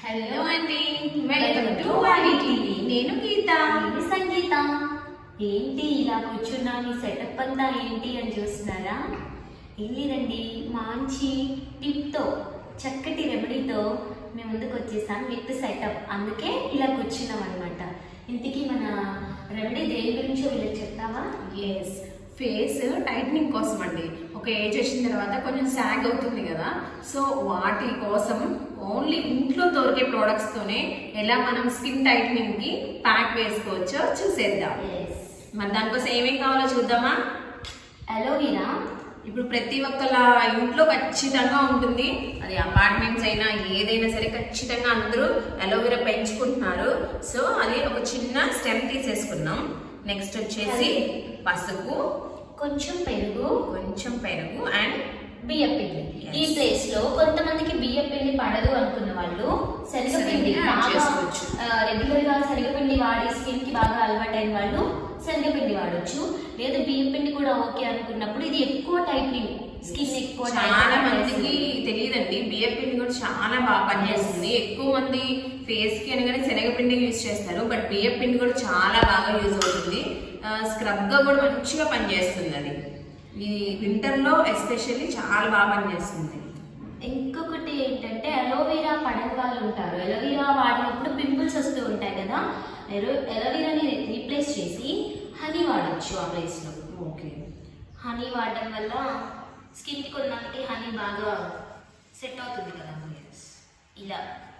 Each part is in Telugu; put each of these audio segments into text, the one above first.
హలో అండి వెల్కమ్ టు వాణి టీవీ నేను గీత ఇది సంగీత ఏంటి ఇలా కూర్చున్నా మీ సెటప్ అంతా ఏంటి అని చూస్తున్నారా ఏం లేదండి మంచి టిప్తో చక్కటి రెమెడీతో మేము ముందుకు వచ్చేసాం విత్ సెటప్ అందుకే ఇలా కూర్చున్నాం అనమాట ఇంతకీ మన రెమెడీ దేని గురించో వీళ్ళకి చెప్తావా ఎస్ ఫేస్ టైట్నింగ్ కోసం అండి ఒక ఏజ్ వచ్చిన తర్వాత కొంచెం సాగ్ అవుతుంది కదా సో వాటి కోసం ఓన్లీ ఇంట్లో దొరికే products తోనే ఎలా మనం స్కిన్ టైట్నింగ్ కి ప్యాక్ వేసుకోవచ్చో చూసేద్దాం మరి దానికోసం ఏమేం కావాలో చూద్దామా అలోవీరా ఇప్పుడు ప్రతి ఒక్కళ్ళ ఇంట్లో ఖచ్చితంగా ఉంటుంది అది అపార్ట్మెంట్స్ అయినా ఏదైనా సరే ఖచ్చితంగా అందరూ అలోవెరా పెంచుకుంటున్నారు సో అది ఒక చిన్న స్టెమ్ తీసేసుకున్నాం నెక్స్ట్ వచ్చేసి పసుపు కొంచెం పెరుగు కొంచెం పెరుగు అండ్ బియ్య పిండి Yes. ఈ ప్లేస్ లో కొంతమందికి బియ్య పిండి పడదు అనుకున్న వాళ్ళు శనగపిండి శనగపిండి add బాగా చేసుకోవచ్చు. రెగ్యులర్ గా శనగపిండి వాడి స్కిన్ కి బాగా అలవాటైన వాళ్ళు శనగపిండి వాడొచ్చు లేదా బియ్య పిండి కూడా ఓకే అనుకున్నప్పుడు ఇది ఎక్కువ టైట్నింగ్ స్కిన్ ఎక్కువ చాలా tightening మందికి చేస్తుంది. తెలియదండి బియ్యం పిండి కూడా చాలా బాగా పనిచేస్తుంది ఎక్కువ మంది ఫేస్ కి అనగానే శనగపిండి యూజ్ చేస్తారు బట్ బియ్యం పిండి కూడా చాలా బాగా యూజ్ అవుతుంది స్క్రబ్ గా కూడా మంచిగా పనిచేస్తుంది అది ఇది వింటర్ లో ఎస్పెషల్లీ చాలా బాగా పనిచేస్తుంది ఇంకొకటి ఏంటంటే అలోవెరా పడని వాళ్ళు ఉంటారు అలోవెరా వాడినప్పుడు పింపుల్స్ వస్తూ ఉంటాయి కదా అలోవెరాని రీప్లేస్ చేసి హనీ వాడచ్చు ఆ ప్లేస్ లో ఓకే హనీ వాడడం వల్ల స్కిన్ కి కొన్నాళ్ళకి హనీ బాగా సెట్ అవుతుంది కదా ఇలా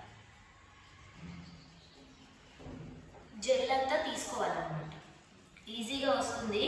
జెల్ అంతా తీసుకోవాలన్నమాట ఈజీగా వస్తుంది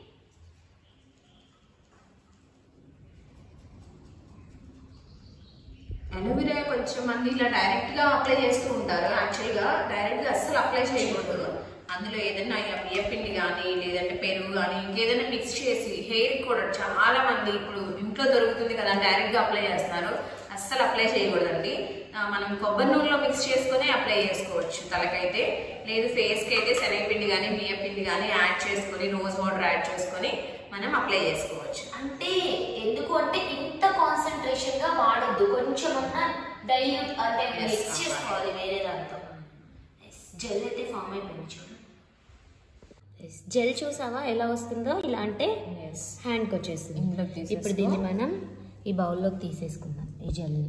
అలోవెరా కొంచెం మంది ఇలా డైరెక్ట్ గా అప్లై చేస్తూ ఉంటారు యాక్చువల్ గా డైరెక్ట్ గా అస్సలు అప్లై చేయకూడదు అందులో ఏదైనా ఇక బియ్య పిండి కానీ లేదంటే పెరుగు కానీ ఇంకేదైనా మిక్స్ చేసి హెయిర్ కూడా చాలా మంది ఇప్పుడు ఇంట్లో దొరుకుతుంది కదా డైరెక్ట్ గా అప్లై చేస్తున్నారు అస్సలు అప్లై చేయకూడదండి ఆ, మనం కొబ్బరి నూనెలో మిక్స్ చేసుకొని అప్లై చేసుకోవచ్చు తలకైతే లేదు ఫేస్ కి అయితే శనగపిండి కానీ బియ్య పిండి కానీ యాడ్ చేసుకొని రోజ్ వాటర్ యాడ్ చేసుకొని మనం అప్లై చేసుకోవచ్చు అంటే ఎందుకు అంటే ఇంత కాన్సన్ట్రేషన్ గా వాడద్దు కొంచెం అన్నా డైల్యూట్ అంటే Yes, మిక్స్ అవ్వాలి. చేసుకోవాలి వేరే దాంతో జెల్ అయితే ఫామ్ అయిపోయింది చూడు జెల్ చూసావా ఎలా వస్తుందో ఇలా అంటే హ్యాండ్కి వచ్చేస్తుంది ఇందులోకి తీసేసుకో. ఇప్పుడు దీన్ని మనం ఈ బౌల్లోకి తీసేసుకుందాం ఈ జెల్ని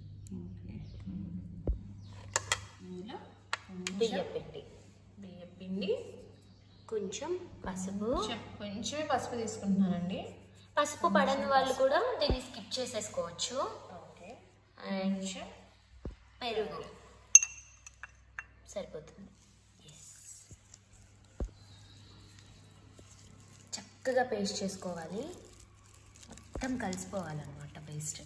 ఇందులో బియ్య పెట్టి బియ్య పిండి కొంచెం పసుపు కొంచెం కొంచెమే పసుపు తీసుకుంటున్నానండి పసుపు పడని వాళ్ళు కూడా దీన్ని స్కిప్ చేసేసుకోవచ్చు ఓకే అండ్ పెరుగు సరిపోతుంది Yes. చక్కగా పేస్ట్ చేసుకోవాలి మొత్తం కలిసిపోవాలన్నమాట పేస్ట్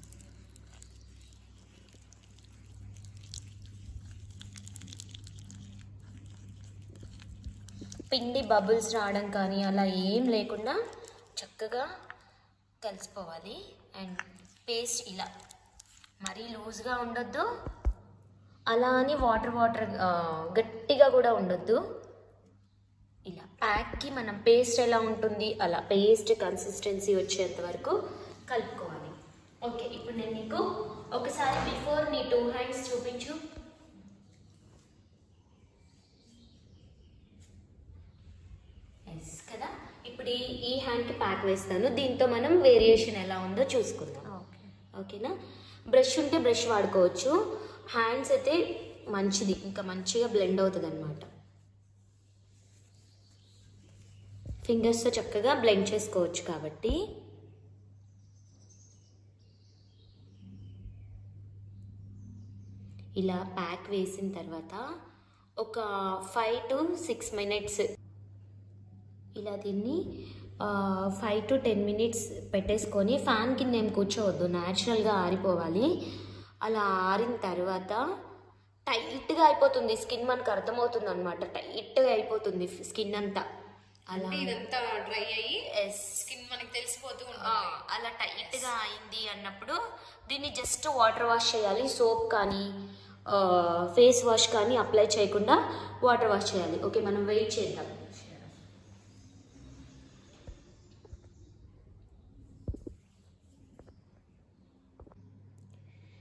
పిండి బబుల్స్ రావడం కానీ అలా ఏం లేకుండా చక్కగా కలిసిపోవాలి అండ్ పేస్ట్ ఇలా మరీ లూజ్గా ఉండొద్దు అలా అని వాటర్ వాటర్ గట్టిగా కూడా ఉండొద్దు ఇలా ప్యాక్కి మనం పేస్ట్ ఎలా ఉంటుంది అలా పేస్ట్ కన్సిస్టెన్సీ వచ్చేంత వరకు కలుపుకోవాలి ఓకే ఇప్పుడు నేను నీకు ఒకసారి బిఫోర్ నీ టూ హ్యాండ్స్ చూపించు ఎస్ కదా ఇప్పుడు ఈ ఈ హ్యాండ్కి ప్యాక్ వేస్తాను దీంతో మనం వేరియేషన్ ఎలా ఉందో చూసుకుందాం ఓకేనా బ్రష్ ఉంటే బ్రష్ వాడుకోవచ్చు హ్యాండ్స్ అయితే మంచిది ఇంకా మంచిగా బ్లెండ్ అవుతుంది అనమాట ఫింగర్స్తో చక్కగా బ్లెండ్ చేసుకోవచ్చు కాబట్టి ఇలా ప్యాక్ వేసిన తర్వాత ఒక ఫైవ్ టు సిక్స్ మినిట్స్ ఇలా దీన్ని ఫైవ్ టు టెన్ మినిట్స్ పెట్టేసుకొని ఫ్యాన్ కింద ఏం కూర్చోవద్దు న్యాచురల్గా ఆరిపోవాలి అలా ఆరిన తర్వాత టైట్గా అయిపోతుంది స్కిన్ మనకు అర్థమవుతుంది అనమాట టైట్గా అయిపోతుంది స్కిన్ అంతా అలా అంటే ఇదంతా డ్రై అయ్యి ఎస్ స్కిన్ మనకి తెలిసిపోతూ ఆ, అలా టైట్గా అయింది అన్నప్పుడు దీన్ని జస్ట్ వాటర్ వాష్ చేయాలి సోప్ కానీ ఫేస్ వాష్ కానీ అప్లై చేయకుండా వాటర్ వాష్ చేయాలి ఓకే మనం వెయిట్ చేద్దాం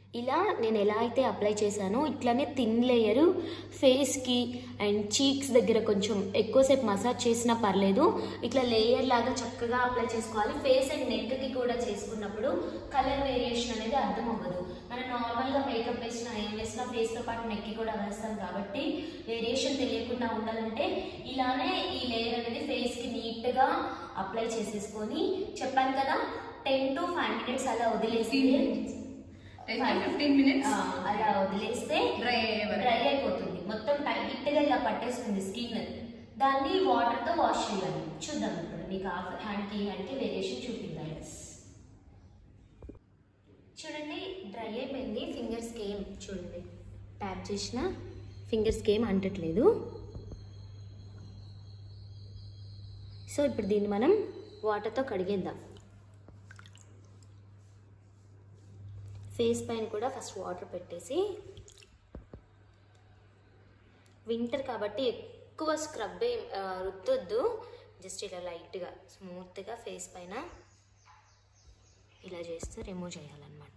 ఇలా నేను ఎలా అయితే అప్లై చేశానో ఇట్లానే థిన్ లేయరు ఫేస్కి అండ్ చీక్స్ దగ్గర కొంచెం ఎక్కువసేపు మసాజ్ చేసినా పర్లేదు ఇట్లా లేయర్ లాగా చక్కగా అప్లై చేసుకోవాలి ఫేస్ అండ్ నెక్కి కూడా చేసుకున్నప్పుడు కలర్ వేరియేషన్ అనేది అర్థం అవ్వదు మనం నార్మల్గా మేకప్ వేసినా ఏం వేసినా ఫేస్తో పాటు నెక్కి కూడా వేస్తాం కాబట్టి వేరియేషన్ తెలియకుండా ఉండాలంటే ఇలానే ఈ లేయర్ అనేది ఫేస్కి నీట్గా అప్లై చేసేసుకొని చెప్పాను కదా టెన్ టు ఫైవ్ మినిట్స్ అలా వదిలేసి టెన్ ఫిఫ్టీన్ మినిట్స్ ఆ, అలా వదిలేస్తే డ్రై అయ్యే వరకు డ్రై అయిపోతుంది మొత్తం టైట్ గా ఇలా పట్టేస్తుంది స్కిన్ దాన్ని వాటర్ తో వాష్ చేయాలి చూద్దాం ఇప్పుడు మీకు హాఫ్ హ్యాండ్ కి హ్యాండ్ కి వేరియేషన్ చూపిద్దాం చూడండి డ్రై అయిపోయింది ఫింగర్స్ కి ఏం చూడండి ట్యాప్ చేసిన ఫింగర్స్ కి ఏం అంటట్లేదు సో ఇప్పుడు దీన్ని మనం వాటర్తో కడిగేద్దాం ఫేస్ పైన కూడా ఫస్ట్ వాటర్ పెట్టేసి వింటర్ కాబట్టి ఎక్కువ స్క్రబ్ ఏం ఆ, రుద్దొద్దు జస్ట్ ఇలా లైట్గా స్మూత్గా ఫేస్ పైన ఇలా చేస్తే రిమూవ్ చేయాలన్నమాట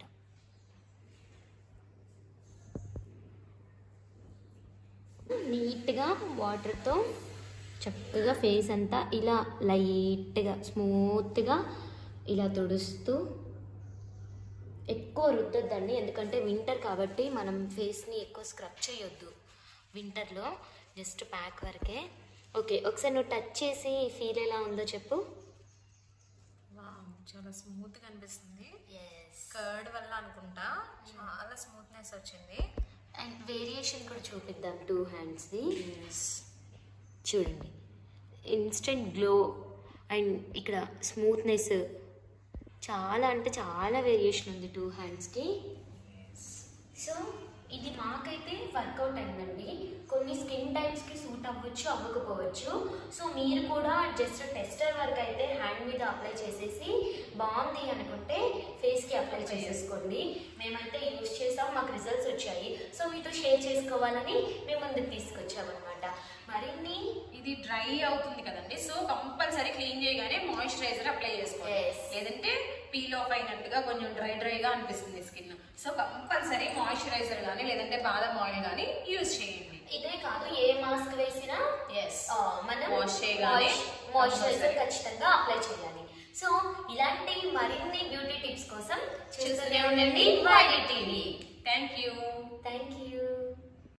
నీట్గా వాటర్తో చక్కగా ఫేస్ అంతా ఇలా లైట్గా స్మూత్గా ఇలా తుడుస్తూ ఎక్కువ రుద్దొద్దండి ఎందుకంటే వింటర్ కాబట్టి మనం ఫేస్ని ఎక్కువ స్క్రబ్ చేయొద్దు వింటర్లో జస్ట్ ప్యాక్ వరకే ఓకే ఒకసారి నువ్వు టచ్ చేసి ఫీల్ ఎలా ఉందో చెప్పు వావ్, చాలా స్మూత్ గా అనిపిస్తుంది ఎస్ కర్డ్ వల్ల అనుకుంటా చాలా స్మూత్నెస్ వచ్చింది అండ్ వేరియేషన్ కూడా చూపిద్దాం టూ హ్యాండ్స్ది చూడండి ఇన్స్టెంట్ గ్లో అండ్ ఇక్కడ స్మూత్నెస్ చాలా అంటే చాలా వేరియేషన్ ఉంది టూ హ్యాండ్స్కి సో ఇది మాకైతే వర్కౌట్ అయిందండి కొన్ని స్కిన్ టైప్స్కి సూట్ అవ్వచ్చు అవ్వకపోవచ్చు సో మీరు కూడా జస్ట్ టెస్టర్ వర్క్ అయితే హ్యాండ్ మీద అప్లై చేసేసి బాగుంది అనుకుంటే ఫేస్కి అప్లై చేసేసుకోండి మేమైతే యూజ్ చేసాం మాకు రిజల్ట్స్ వచ్చాయి సో మీతో షేర్ చేసుకోవాలని మేము ముందుకు తీసుకొచ్చామన్నమాట మరిన్ని ఇది డ్రై అవుతుంది కదండి సో కంపల్సరీ క్లీన్ చేయగానే మాయిశ్చరైజర్ అప్లై చేసుకోవాలి Yes. లేదంటే పీల్ ఆఫ్ అయినట్టుగా కొంచెం డ్రై డ్రైగా అనిపిస్తుంది స్కిన్ సో కంపల్సరీ మాయిశ్చరైజర్ కానీ లేదంటే బాదం ఆయిల్ కానీ యూజ్ చేయండి ఇదే కాదు ఏ మాస్క్ వేసినా ఎస్ ఆ, మనం Wash చేయగానే మాయిశ్చరైజర్ ఖచ్చితంగా అప్లై చేయాలి సో ఇలాంటి మరిన్ని బ్యూటీ టిప్స్ కోసం చూస్తూనే ఉండండి YD TV thank you thank you